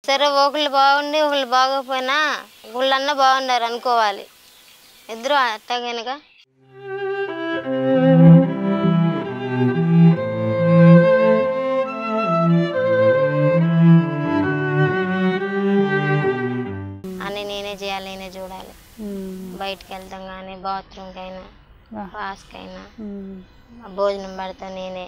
సరే ఒకళ్ళు బాగుండి ఒకళ్ళు బాగోకపోయినా గుళ్ళన్నా బాగున్నారు అనుకోవాలి ఇద్దరు అట్టగనక అని నేనే చేయాలి నేనే చూడాలి ఉమ్. బయటికి వెళ్తాం కానీ బాత్రూమ్కి అయినా వా. పాస్కైనా ఉమ్. భోజనం పెడతా నేనే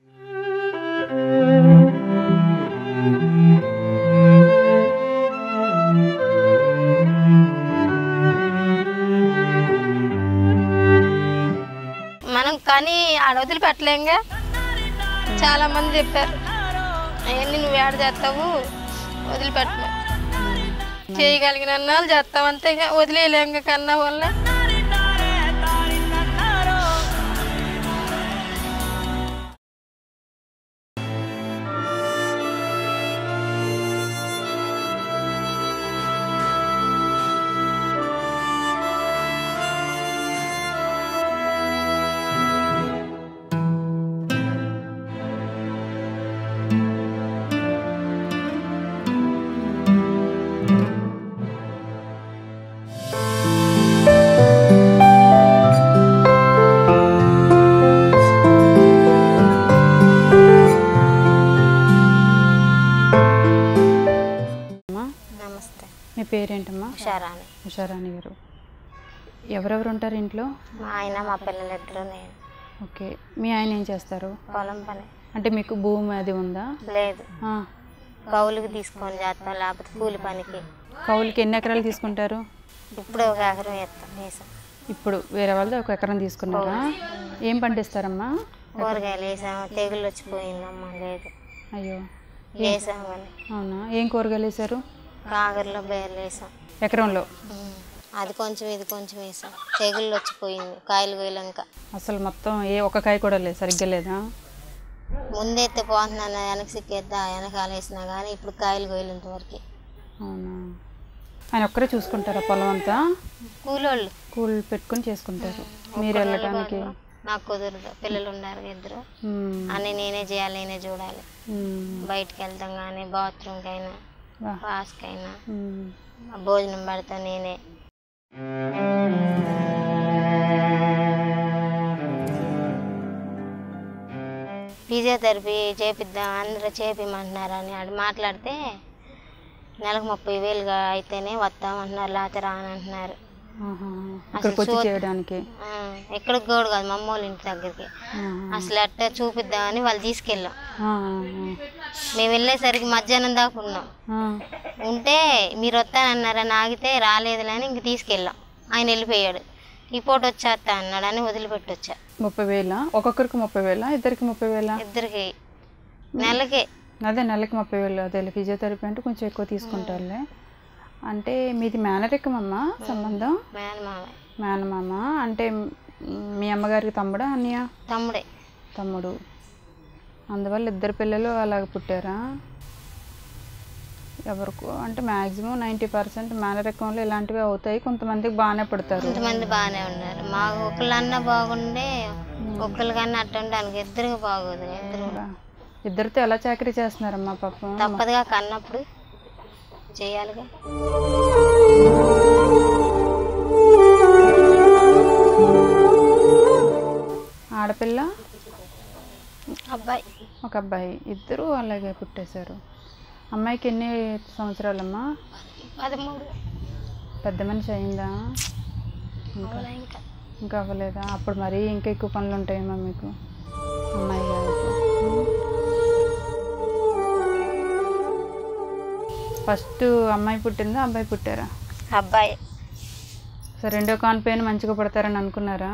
మనం కానీ ఆడ వదిలిపెట్టలేంగా చాలా మంది చెప్పారు అవన్నీ నువ్వు ఏడ చేస్తావు వదిలిపెట్టలే చేయగలిగిన అన్నాలు చేస్తావు అంతే ఇక వదిలేయలేంగా కన్నా వల్ల అమ్మా నమస్తే మీ పేరేంటమ్మా హుషారాని ఉషారాణి గారు ఎవరెవరు ఉంటారు ఇంట్లో మా ఆయన మా పిల్లలిద్దరూ నేను ఓకే మీ ఆయన ఏం చేస్తారు పొలం పని అంటే మీకు భూమి అది ఉందా లేదు ఆ. కౌలుకి తీసుకొని చేస్తాం లేకపోతే కూలి పనికి కౌలుకి ఎన్ని ఎకరాలు తీసుకుంటారు ఇప్పుడు ఒక ఎకరం వేస్తాం వేసాం ఇప్పుడు వేరే వాళ్ళది ఒక ఎకరం తీసుకున్నారా ఏం పండిస్తారమ్మా కూరగాయలు వేసాము తెగులు వచ్చిపోయిందమ్మా లేదు అయ్యో వేసాం కానీ అవునా ఏం కూరగాయలు వేసారు కాగర్లో బేర్లు వేసాం ఎకరంలో ఉమ్. అది కొంచెం ఇది కొంచెం వేసాం తెగుళ్ళు వచ్చిపోయింది కాయలు కోయలంక అసలు మొత్తం ఏ ఒక్క కాయ కూడా లేదు సరిగ్గా లేదా ముందైతే పోతున్నాను వెనక సిక్కేద్దా వెనకాల వేసినా కానీ ఇప్పుడు కాయలు కోయలేంత వరకు అవునా ఆయన ఒక్కరే చూసుకుంటారా పొలం అంతా కూలోళ్ళు కూలి పెట్టుకొని చేసుకుంటారు మీరు వెళ్ళటానికి నాకు కుదరదు పిల్లలు ఉన్నారు ఇద్దరు ఉమ్, అని నేనే చేయాలి నేనే చూడాలి ఉమ్, బయటికి వెళ్తాం కానీ బాత్రూమ్కి అయినా వా. పాస్కైనా ఉమ్, భోజనం పెడతా నేనే ఫిజియోథెరపీ చేపిద్దాం అందరూ చేపిమంటున్నారని ఆడు మాట్లాడితే నెలకు ముప్పై వేలుగా అయితేనే వస్తామంటున్నారు లేకపోతే రానంటున్నారు ఆహా. ఇక్కడికి వచ్చి చేయడానికి ఆ, ఎక్కడికి కూడా కాదు మా అమ్మ వాళ్ళ ఇంటి దగ్గరికి ఆహా. అసలు అట్ట చూపిద్దామని వాళ్ళు తీసుకెళ్ళాం ఆ, మేము వెళ్ళేసరికి మధ్యాహ్నం దాకా ఉన్నాం ఆ, ఉంటే మీరు వస్తానన్నారని ఆగితే రాలేదులే అని ఇంక తీసుకెళ్ళాం ఆయన వెళ్ళిపోయాడు ఈ పూట వచ్చేస్తా అన్నాడు అని వదిలిపెట్టి వచ్చా ముప్పై వేల ఒక్కొక్కరికి ముప్పై వేల ఇద్దరికి ముప్పై వేల ఇద్దరికి నెలకి అదే నెలకి ముప్పై వేలు అదే ఫిజియోథెరపీ అంటే కొంచెం ఎక్కువ తీసుకుంటారులే అంటే మీది మేనరికమమ్మా సంబంధం మేనమామ మేనమామ అంటే మ్, మీ అమ్మగారికి తమ్ముడా అన్నయ్య తమ్ముడే తమ్ముడు అందువల్ల ఇద్దరు పిల్లలు అలాగ పుట్టారా ఎవరికో అంటే మ్యాక్సిమం నైంటీ పర్సెంట్ మేనరికంలో ఇలాంటివి అవుతాయి కొంతమందికి బాగానే పుడతారు కొంతమంది బాగానే ఉన్నారు మాకు ఒకళ్ళన్నా బాగుండే ఒకళ్ళకన్నా అట్ట ఉండడానికి ఇద్దరికి బాగోదు ఇద్దరు ఇద్దరితో ఎలా చాకరీ చేస్తున్నారమ్మా పాపం తప్పదుగా కన్నప్పుడు చేయాలిగా ఆడపిల్ల అబ్బాయి ఒక అబ్బాయి ఇద్దరు అలాగే పుట్టేశారు అమ్మాయికి ఎన్ని సంవత్సరాలమ్మా పదమూడు పెద్ద మనిషి అయిందా ఇంకా అవునా ఇంకా ఇంకా అవ్వలేదా అప్పుడు మరీ ఇంకా ఎక్కువ పనులు ఉంటాయేమో మీకు అమ్మాయి గారికి ఫస్ట్ అమ్మాయి పుట్టిందా అబ్బాయి పుట్టారా అబ్బాయి సో రెండో కాన్పైన మంచిగా పుడతారని అనుకున్నారా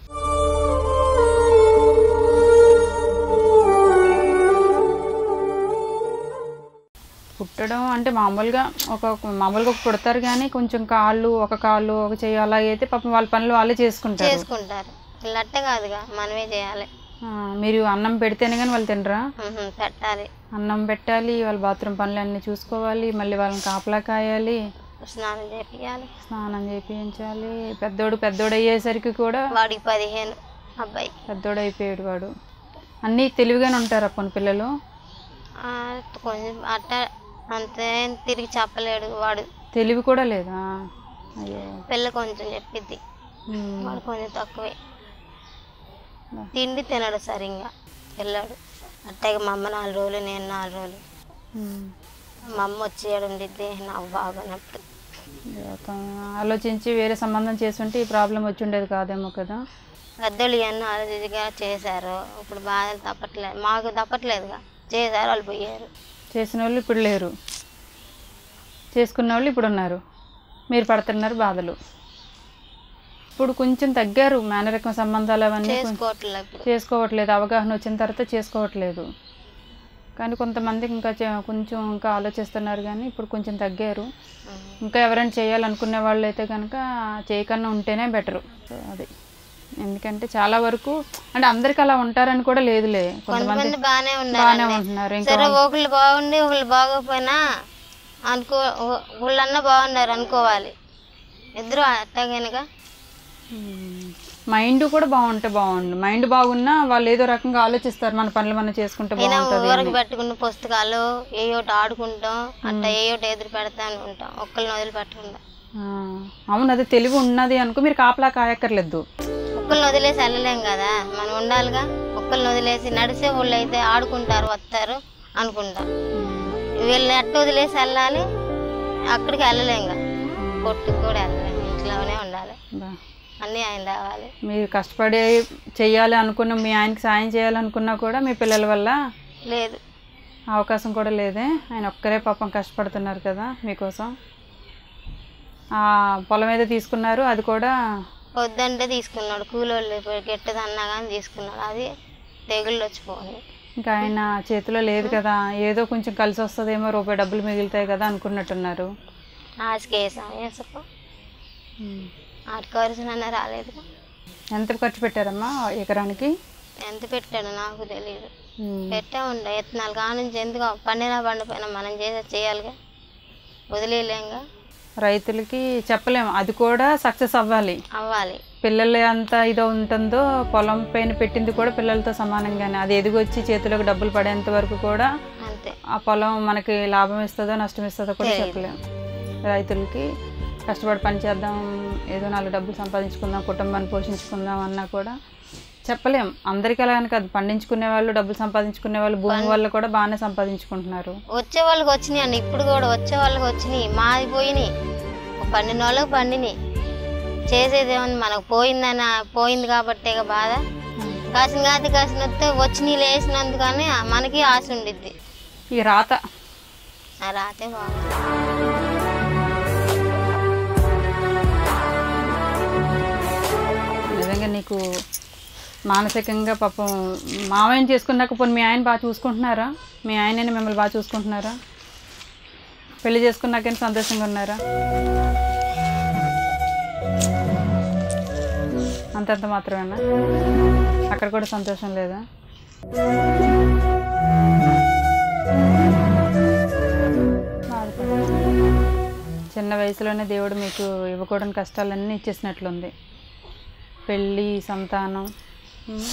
పుట్టడం అంటే మామూలుగా ఒక మామూలుగా ఒక పుడతారు కానీ కొంచెం కాళ్ళు ఒక కాళ్ళు ఒక చెయ్యి అలా అయితే పాపం వాళ్ళ పనులు వాళ్ళే చేసుకుంటారు చేసుకుంటారు వీళ్ళు అట్టే కాదుగా మనమే చేయాలి ఆ, మీరు అన్నం పెడితేనే కానీ వాళ్ళు తినరా ఉహుం, పెట్టాలి అన్నం పెట్టాలి వాళ్ళ బాత్రూమ్ పనులు అన్నీ చూసుకోవాలి మళ్ళీ వాళ్ళని కాపలా కాయాలి స్నానం చేపియాలి స్నానం చేయించాలి పెద్దోడు పెద్దోడు అయ్యేసరికి కూడా వాడికి పదిహేను అబ్బాయి పెద్దోడు అయిపోయాడు వాడు అన్నీ తెలివిగానే ఉంటారు కొన్ని పిల్లలు ఆ, కొంచెం అట్ట అంతే తిరిగి చెప్పలేడు వాడు తెలివి కూడా లేదా అయ్యో పిల్ల కొంచెం చెప్పిద్ది ఉమ్. వాడు కొంచెం తక్కువే తిండి తినడు సరిగ్గా పిల్లాడు అట్టాగే మా అమ్మ నాలుగు రోజులు నేను నాలుగు రోజులు ఉమ్. మా అమ్మ వచ్చి ఏడు ఉండిద్ది నాకు బాగున్నప్పుడు జీవితం ఆలోచించి వేరే సంబంధం చేసుంటే ఈ ప్రాబ్లం వచ్చి ఉండేది కాదేమో కదా పెద్దోళ్ళు ఇవన్నీ ఆలోచించగా చేశారు ఇప్పుడు బాధలు తప్పట్లేదు మాకు తప్పట్లేదుగా చేశారు వాళ్ళు పోయారు చేసిన వాళ్ళు ఇప్పుడు లేరు చేసుకున్న వాళ్ళు ఇప్పుడు ఉన్నారు మీరు పడుతున్నారు బాధలు ఇప్పుడు కొంచెం తగ్గారు మేనరికం సంబంధాలు అవన్నీ కొంచెం చేసుకోవట్లేదు ఇప్పుడు చేసుకోవట్లేదు అవగాహన వచ్చిన తర్వాత చేసుకోవట్లేదు కానీ కొంతమంది ఇంకా చే- కొంచెం ఇంకా ఆలోచిస్తున్నారు కానీ ఇప్పుడు కొంచెం తగ్గారు ఉం. ఇంకా ఎవరైనా చేయాలనుకునే వాళ్ళు అయితే కనుక చేయకన్నా ఉంటేనే బెటరు అది ఎందుకంటే చాలా వరకు అంటే అందరికి అలా ఉంటారని కూడా లేదులే కొంతమంది కొంతమంది బాగానే బాగానే ఉన్నారు ఉంటున్నారు ఇంకా సరే ఒకళ్ళు బాగుండి ఒకళ్ళు బాగోకపోయినా అనుకో వాళ్ళన్నా బాగున్నారు అనుకోవాలి ఇద్దరు అట్టగనగా మైండ్ కూడా బాగుంటే బాగుండు మైండ్ బాగున్నా వాళ్ళు ఏదో రకంగా ఆలోచిస్తారు మన పనులు మనం చేసుకుంటే అయినా బాగుంటుంది ఊరకు పెట్టుకున్న పుస్తకాలు ఏ ఒకటి ఆడుకుంటాం అట్లా ఏ ఒకటి ఎదురు పెడతా ఉంటాం ఒక్కళ్ళని వదిలిపెట్టకుండా ఆ, అవును అది తెలివి ఉన్నది అనుకో మీరు కాపలా కాయక్కర్లేదు ఒక్కళ్ళని వదిలేసి వెళ్ళలేం కదా మనం ఉండాలిగా ఒక్కళ్ళని వదిలేసి నడిసే వాళ్ళు అయితే ఆడుకుంటారు వస్తారు అనుకుంటాం వీళ్ళని అట్ట వదిలేసి వెళ్ళాలి అక్కడికి వెళ్ళలేంగా కొట్టుకు కూడా వెళ్ళలేం ఇంట్లోనే ఉండాలి బా. అన్నీ ఆయన రావాలి మీరు కష్టపడి చెయ్యాలి అనుకున్న మీ ఆయనకి సాయం చేయాలనుకున్నా కూడా మీ పిల్లల వల్ల లేదు అవకాశం కూడా లేదే ఆయన ఒక్కరే పాపం కష్టపడుతున్నారు కదా మీకోసం ఆ పొలం ఏదో తీసుకున్నారు అది కూడా వద్దంటే తీసుకున్నాడు కూలోళ్ళు గెట్టది అన్నా కానీ తీసుకున్నాడు అది తెగుళ్ళు వచ్చిపోయింది ఇంకా ఆయన చేతిలో లేదు కదా ఏదో కొంచెం కలిసి వస్తుందేమో రూపాయి డబ్బులు మిగులుతాయి కదా అనుకున్నట్టున్నారు ఆశకి వేసాం వేసప్ప ఉమ్. ఆడికి వరుసనన్నా రాలేదు ఎంత ఖర్చు పెట్టారమ్మా ఎకరానికి ఎంత పెట్టాడు నాకు తెలియదు ఉమ్. పెట్టా ఉండే ఎత్తనాలు కానుంచి ఎందుకు పండినా పండిపోయినా మనం చేసే చేయాలిగా వదిలేయలేంగా రైతులకి చెప్పలేము అది కూడా సక్సెస్ అవ్వాలి అవ్వాలి పిల్లలు ఎంత ఇదో ఉంటుందో పొలం పైన పెట్టింది కూడా పిల్లలతో సమానంగానే అది ఎదిగొచ్చి చేతిలోకి డబ్బులు పడేంత వరకు కూడా అంతే ఆ పొలం మనకి లాభం ఇస్తుందో నష్టం ఇస్తుందో కూడా చెప్పలేము రైతులకి కష్టపడి పని చేద్దాం ఏదో నాలుగు డబ్బులు సంపాదించుకుందాం కుటుంబాన్ని పోషించుకుందాం అన్నా కూడా చెప్పలేం అందరికీ అలా అని కాదు పండించుకునే వాళ్ళు డబ్బులు సంపాదించుకునే వాళ్ళు భూమి వల్ల కూడా బాగానే సంపాదించుకుంటున్నారు వచ్చే వాళ్ళకి వచ్చినాయి అండి ఇప్పుడు కూడా వచ్చే వాళ్ళకి వచ్చినాయి మాది పోయినాయి ఒక పండిన వాళ్ళకి పండినాయి చేసేది ఏమన్నా మనకు పోయిందని పోయింది కాబట్టే ఇక బాధ కాసిన కాదు కాసిన వస్తే వచ్చినాయి లేసినందుకని మనకి ఆశ ఉండిద్ది ఈ రాత ఆ రాతే బాగుంది నిజంగా నీకు మానసికంగా పాపం మామయ్యని చేసుకున్నాక పోనీ మీ ఆయన బాగా చూసుకుంటున్నారా మీ ఆయనని మిమ్మల్ని బాగా చూసుకుంటున్నారా పెళ్లి చేసుకున్నాకని సంతోషంగా ఉన్నారా అంతంత మాత్రమేనా అక్కడ కూడా సంతోషం లేదా బాధపడకు. చిన్న వయసులోనే దేవుడు మీకు ఇవ్వకూడని కష్టాలన్నీ ఇచ్చేసినట్లుంది పెళ్ళి సంతానం ఉమ్.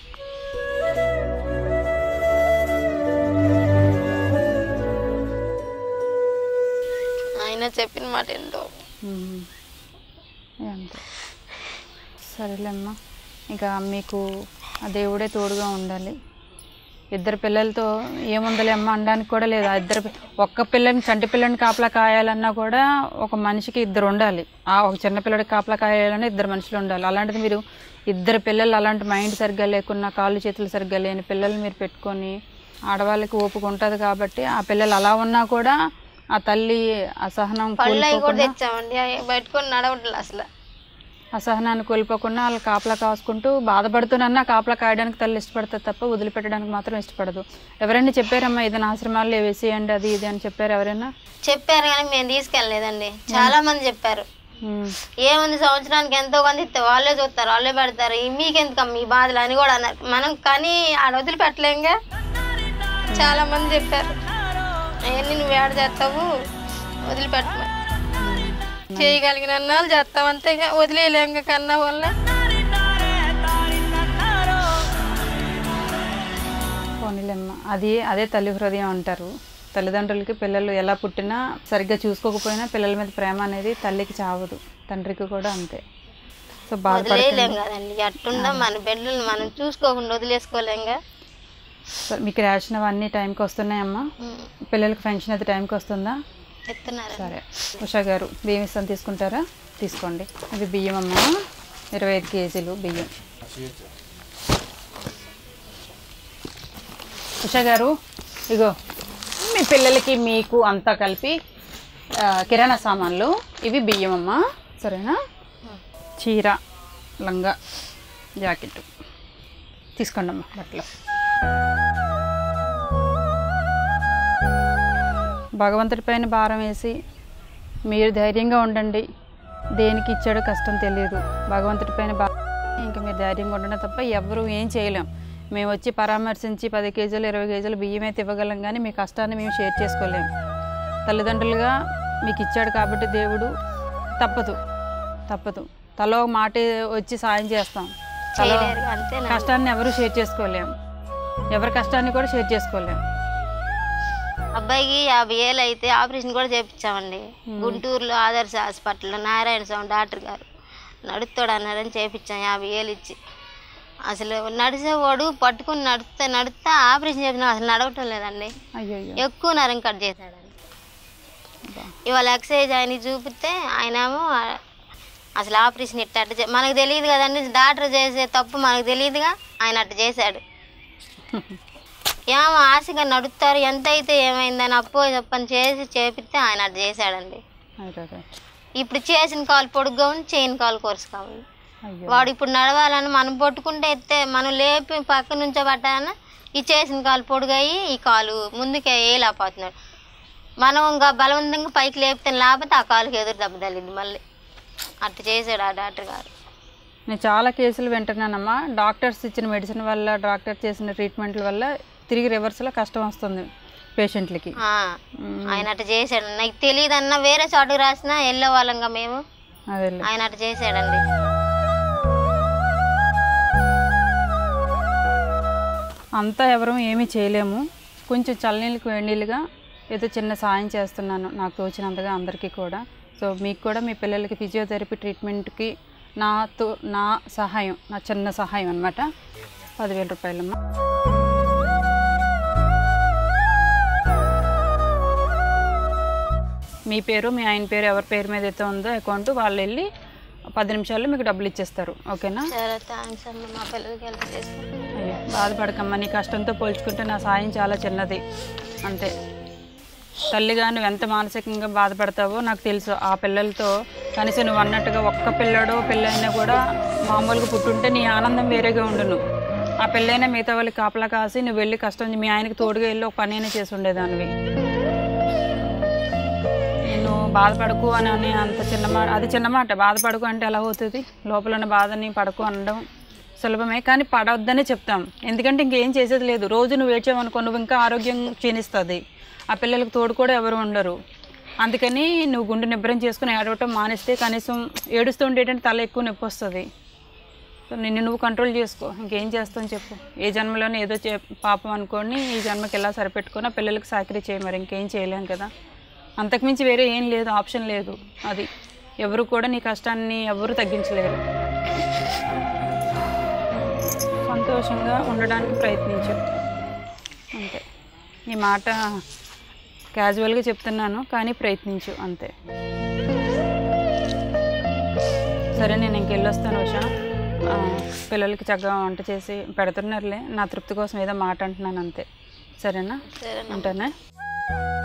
ఆయన చెప్పిన మాట ఏంటో ఉమ్. ఏ అంతే సరేలేమ్మా ఇక మీకు ఆ దేవుడే తోడుగా ఉండాలి ఇద్దరు పిల్లలతో ఏముందలే అమ్మ అనడానికి కూడా లేదు ఆ ఇద్దరు పి- ఒక్క పిల్లని చంటి పిల్లని కాపలా కాయాలన్నా కూడా ఒక మనిషికి ఇద్దరు ఉండాలి ఆ ఒక చిన్న పిల్లడికి కాపలా కాయాలన్నా ఇద్దరు మనుషులు ఉండాలి అలాంటిది మీరు ఇద్దరు పిల్లలు అలాంటి మైండ్ సరిగ్గా లేకున్నా కాళ్ళు చేతులు సరిగ్గా లేని పిల్లలు మీరు పెట్టుకొని ఆడవాళ్ళకి ఓపిక ఉంటుంది కాబట్టి ఆ పిల్లలు అలా ఉన్నా కూడా ఆ తల్లి అసహనం పళ్ళు అవి కూడా కోల్పోకుండా తెచ్చామండి అవి పెట్టుకొని నడవట్లేదు అసలు అసహనాన్ని కోల్పోకుండా వాళ్ళు కాపలా కాసుకుంటూ బాధపడుతున్నా కాపలా కాయడానికి తల్లి ఇష్టపడుతుంది తప్ప వదిలిపెట్టడానికి మాత్రం ఇష్టపడదు ఎవరైనా చెప్పారమ్మా ఏదైనా ఆశ్రమాల్లో వేసేయండి అది ఇది అని చెప్పారు ఎవరైనా చెప్పారు కానీ మేము తీసుకెళ్ళలేదండి చాలా మంది చెప్పారు ఉమ్, ఏముంది సంవత్సరానికి ఎంతో కొంత ఇస్తే వాళ్ళే చూస్తారు వాళ్ళే పెడతారు ఈ మీకెందుకమ్మ ఈ బాధలు అని కూడా అన్నారు మనం కానీ ఆడ వదిలిపెట్టలేంగా చాలా మంది చెప్పారు అవన్నీ నువ్వు ఏడ చేస్తావు వదిలిపెట్టమని చేయగలిగిన అన్నాళ్ళు చేస్తాం అంతే ఇక వదిలేయలేంగా కన్నా వల్ల పోనీలేమ్మా అది అదే తల్లి హృదయం అంటారు తల్లిదండ్రులకి పిల్లలు ఎలా పుట్టినా సరిగ్గా చూసుకోకపోయినా పిల్లల మీద ప్రేమ అనేది తల్లికి చావదు తండ్రికి కూడా అంతే సో బాధపడ వదిలేయలేం కదండి ఎట్టుందా మన బిడ్డలు మనం చూసుకోకుండా వదిలేసుకోలేంగా సో మీకు రేషన్ అవన్నీ టైంకి వస్తున్నాయమ్మా ఉమ్, పిల్లలకి పెన్షన్ అయితే టైంకి వస్తుందా ఇస్తున్నారు సరే ఉషా గారు బియ్యం ఇస్తాను తీసుకుంటారా తీసుకోండి ఇది బియ్యం అమ్మా ఇరవై ఐదు కేజీలు బియ్యం ఉషా గారు ఇగో మీ పిల్లలకి మీకు అంతా కలిపి ఆ, కిరాణా సామాన్లు ఇవి బియ్యం అమ్మా సరేనా చీర లంగా జాకెట్ తీసుకోండి అమ్మా బట్టలు భగవంతుడి పైన భారం వేసి మీరు ధైర్యంగా ఉండండి దేనికి ఇచ్చాడో కష్టం తెలియదు భగవంతుడి పైన బా ఇంకా మీరు ధైర్యంగా ఉండడం తప్ప ఎవరు ఏం చేయలేం మేము వచ్చి పరామర్శించి పది కేజీలు ఇరవై కేజీలు బియ్యం అయితే ఇవ్వగలం కానీ మీ కష్టాన్ని మేము షేర్ చేసుకోలేం తల్లిదండ్రులుగా మీకు ఇచ్చాడు కాబట్టి దేవుడు తప్పదు తప్పదు తలో ఒక మాట వచ్చి సాయం చేస్తాం తలో చేయలేరు అంతేనా కష్టాన్ని ఎవరు షేర్ చేసుకోలేం ఎవరి కష్టాన్ని కూడా షేర్ చేసుకోలేం అబ్బాయికి యాభై ఏళ్ళు అయితే ఆపరేషన్ కూడా చేయించామండి గుంటూరులో ఆదర్శ హాస్పిటల్లో నారాయణ స్వామి డాక్టర్ గారు నడుస్తాడు అన్నారని చేయించాం యాభై ఏళ్ళు ఇచ్చి అసలు నడిచేవాడు పట్టుకుని నడుస్తా నడుస్తా ఆపరేషన్ చేసిన అసలు నడవటం లేదండి అయ్యో అయ్యో ఎక్కువ నరం కట్ చేశాడండి ఇవాళ ఎక్సైజ్ ఆయన చూపితే ఆయన ఏమో అసలు ఆపరేషన్ ఇట్ట అట్ట చే- మనకు తెలియదు కదండి డాక్టర్ చేసే తప్పు మనకు తెలియదుగా ఆయన అట్ట చేశాడు ఏమో ఆశగా నడుస్తారు ఎంత అయితే ఏమైందని అప్పో చెప్పని చేసి చేపిస్తే ఆయన అట్ట చేశాడండి అయ్యో ఇప్పుడు చేసిన కాలు పొడుగ్గా ఉంది చేయని కాలు కొరసు కావాలి అయ్యో వాడు ఇప్పుడు నడవాలని మనం పట్టుకుంటే ఎత్తే మనం లేపి పక్క నుంచో పట్టాలన్నా ఈ చేసిన కాలు పొడుగయ్యి ఈ కాలు ముందుకే వేయలేకపోతున్నాడు మనం ఇంకా బలవంతంగా పైకి లేపితే లేకపోతే ఆ కాలుకి ఎదురు దెబ్బ తగిలింది మళ్ళీ అట్ట చేశాడు ఆ డాక్టర్ గారు నేను చాలా కేసులు వింటున్నానమ్మా డాక్టర్స్ ఇచ్చిన మెడిసిన్ వల్ల డాక్టర్ చేసిన ట్రీట్మెంట్ల వల్ల తిరిగి రివర్స్లో కష్టం వస్తుంది పేషెంట్లకి ఆ, ఆయన అట్ట చేశాడు నాకు తెలియదు అన్న వేరే చోటుకు రాసినా వెళ్ళే వాళ్ళంగా మేము అదే ఆయన అట్ట చేశాడండి అంతా ఎవరు ఏమీ చేయలేము కొంచెం చల్లనీళ్ళకి వేడినీళ్ళుగా ఏదో చిన్న సాయం చేస్తున్నాను నాకు తోచినంతగా అందరికీ కూడా సో మీకు కూడా మీ పిల్లలకి ఫిజియోథెరపీ ట్రీట్మెంట్కి నాతో నా సహాయం నా చిన్న సహాయం అనమాట పదివేల రూపాయలమ్మా మీ పేరు మీ ఆయన పేరు ఎవరి పేరు మీద అయితే ఉందో అకౌంట్ వాళ్ళు వెళ్ళి పది నిమిషాల్లో మీకు డబ్బులు ఇచ్చేస్తారు ఓకేనా సరే థ్యాంక్స్ అమ్మ మా పిల్లలకి హెల్ప్ చేస్తాను అయ్యో బాధపడకమ్మా నీ కష్టంతో పోల్చుకుంటే నా సాయం చాలా చిన్నది అంతే తల్లిగా నువ్వు ఎంత మానసికంగా బాధపడతావో నాకు తెలుసు ఆ పిల్లలతో కనీసం నువ్వు అన్నట్టుగా ఒక్క పిల్లడో పిల్లైనా కూడా మామూలుగా పుట్టుంటే నీ ఆనందం వేరేగా ఉండును ఆ పిల్లైనా మిగతా వాళ్ళకి కాపలా కాసి నువ్వు వెళ్ళి కష్టం మీ ఆయనకి తోడుగా వెళ్ళి ఒక పని అయినా చేసి ఉండేదానివి నేను బాధపడకు అని అని అంత చిన్న మాట అది చిన్న మాట బాధపడకు అంటే ఎలా అవుతుంది లోపల ఉన్న బాధని పడకు అనడం సులభమే కానీ పడవద్దనే చెప్తాం ఎందుకంటే ఇంకేం చేసేది లేదు రోజు నువ్వు ఏడ్చావనుకో నువ్వు ఇంకా ఆరోగ్యం క్షీణిస్తుంది ఆ పిల్లలకు తోడు కూడా ఎవరు ఉండరు అందుకని నువ్వు గుండె నిబ్బరం చేసుకుని ఏడవటం మానేస్తే కనీసం ఏడుస్తూ ఉండేటంటే తల ఎక్కువ నొప్పి వస్తుంది సో నిన్ను నువ్వు కంట్రోల్ చేసుకో ఇంకేం చేస్తావు చెప్పు ఏ జన్మలోనే ఏదో చే పాపం అనుకోని ఈ జన్మకి ఎలా సరిపెట్టుకొని ఆ పిల్లలకి సాకరీ చేయ మరి ఇంకేం చేయలేం కదా అంతకుమించి వేరే ఏం లేదు ఆప్షన్ లేదు అది ఎవరు కూడా నీ కష్టాన్ని ఎవరు తగ్గించలేరు సంతోషంగా ఉండడానికి ప్రయత్నించు అంతే ఈ మాట క్యాజువల్గా చెప్తున్నాను కానీ ప్రయత్నించు అంతే సరే నేను ఇంకెళ్ళొస్తాను ఉషా ఆ, పిల్లలకి చక్కగా వంట చేసి పెడుతున్నారులే నా తృప్తి కోసం ఏదో మాట అంటున్నాను అంతే సరేనా సరే ఉంటానే